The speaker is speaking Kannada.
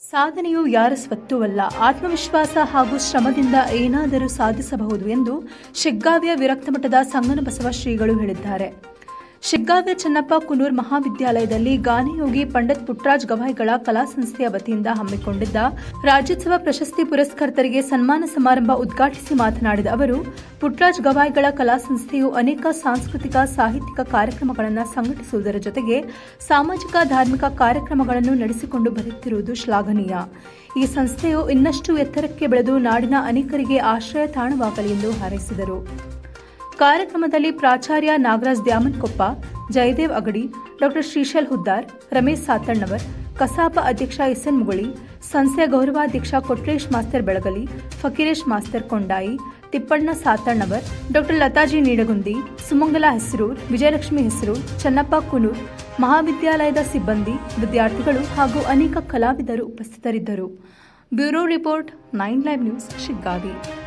ಸಾಧನೆಯು ಯಾರ ಸ್ವತ್ತೂ ಅಲ್ಲ ಆತ್ಮವಿಶ್ವಾಸ ಹಾಗೂ ಶ್ರಮದಿಂದ ಏನಾದರೂ ಸಾಧಿಸಬಹುದು ಎಂದು ಶಿಗ್ಗಾವಿಯ ವಿರಕ್ತ ಮಠದ ಸಂಗನಬಸವ ಶ್ರೀಗಳು ಹೇಳಿದ್ದಾರೆ ಶಿಗ್ಗಾವಿಯ ಚನ್ನಪ್ಪ ಕುನೂರ್ ಮಹಾವಿದ್ಯಾಲಯದಲ್ಲಿ ಗಾನಯೋಗಿ ಪಂಡಿತ್ ಪುಟ್ಟರಾಜ್ ಗವಾಯಿಗಳ ಕಲಾ ಸಂಸ್ಥೆಯ ವತಿಯಿಂದ ಹಮ್ಮಿಕೊಂಡಿದ್ದ ರಾಜ್ಯೋತ್ಸವ ಪ್ರಶಸ್ತಿ ಪುರಸ್ಕರ್ತರಿಗೆ ಸನ್ಮಾನ ಸಮಾರಂಭ ಉದ್ಘಾಟಿಸಿ ಮಾತನಾಡಿದ ಅವರು ಪುಟ್ಟರಾಜ್ ಗವಾಯಿಗಳ ಕಲಾ ಸಂಸ್ಥೆಯು ಅನೇಕ ಸಾಂಸ್ಕೃತಿಕ ಸಾಹಿತ್ಯಿಕ ಕಾರ್ಯಕ್ರಮಗಳನ್ನು ಸಂಘಟಿಸುವುದರ ಜೊತೆಗೆ ಸಾಮಾಜಿಕ ಧಾರ್ಮಿಕ ಕಾರ್ಯಕ್ರಮಗಳನ್ನು ನಡೆಸಿಕೊಂಡು ಬರುತ್ತಿರುವುದು ಶ್ಲಾಘನೀಯ ಈ ಸಂಸ್ಥೆಯು ಇನ್ನಷ್ಟು ಎತ್ತರಕ್ಕೆ ಬೆಳೆದು ನಾಡಿನ ಅನೇಕರಿಗೆ ಆಶ್ರಯ ತಾಣವಾಗಲಿ ಎಂದು ಹಾರೈಸಿದರು ಕಾರ್ಯಕ್ರಮದಲ್ಲಿ ಪ್ರಾಚಾರ್ಯ ನಾಗರಾಜ್ ದ್ಯಾಮನ್ಕೊಪ್ಪ ಜಯದೇವ್ ಅಗಡಿ ಡಾಕ್ಟರ್ ಶ್ರೀಶೈಲ್ ಹುದ್ದಾರ್ ರಮೇಶ್ ಸಾತಣ್ಣವರ್ ಕಸಾಪ ಅಧ್ಯಕ್ಷ ಎಸ್ಎನ್ ಮುಗುಳಿ ಸಂಸ್ಥೆಯ ಗೌರವಾಧ್ಯಕ್ಷ Kotresh master Belagali Fakiresh master Kondayi Tippanna Satannavar doctor Lata ji Nidagundi Sumangala Hesarur Vijayalakshmi ಹೆಸರು ಚನ್ನಪ್ಪ ಕುನೂರ್ ಮಹಾವಿದ್ಯಾಲಯದ ಸಿಬ್ಬಂದಿ ವಿದ್ಯಾರ್ಥಿಗಳು ಹಾಗೂ ಅನೇಕ ಕಲಾವಿದರು ಉಪಸ್ಥಿತರಿದ್ದರು bureau report nine live news Shiggavi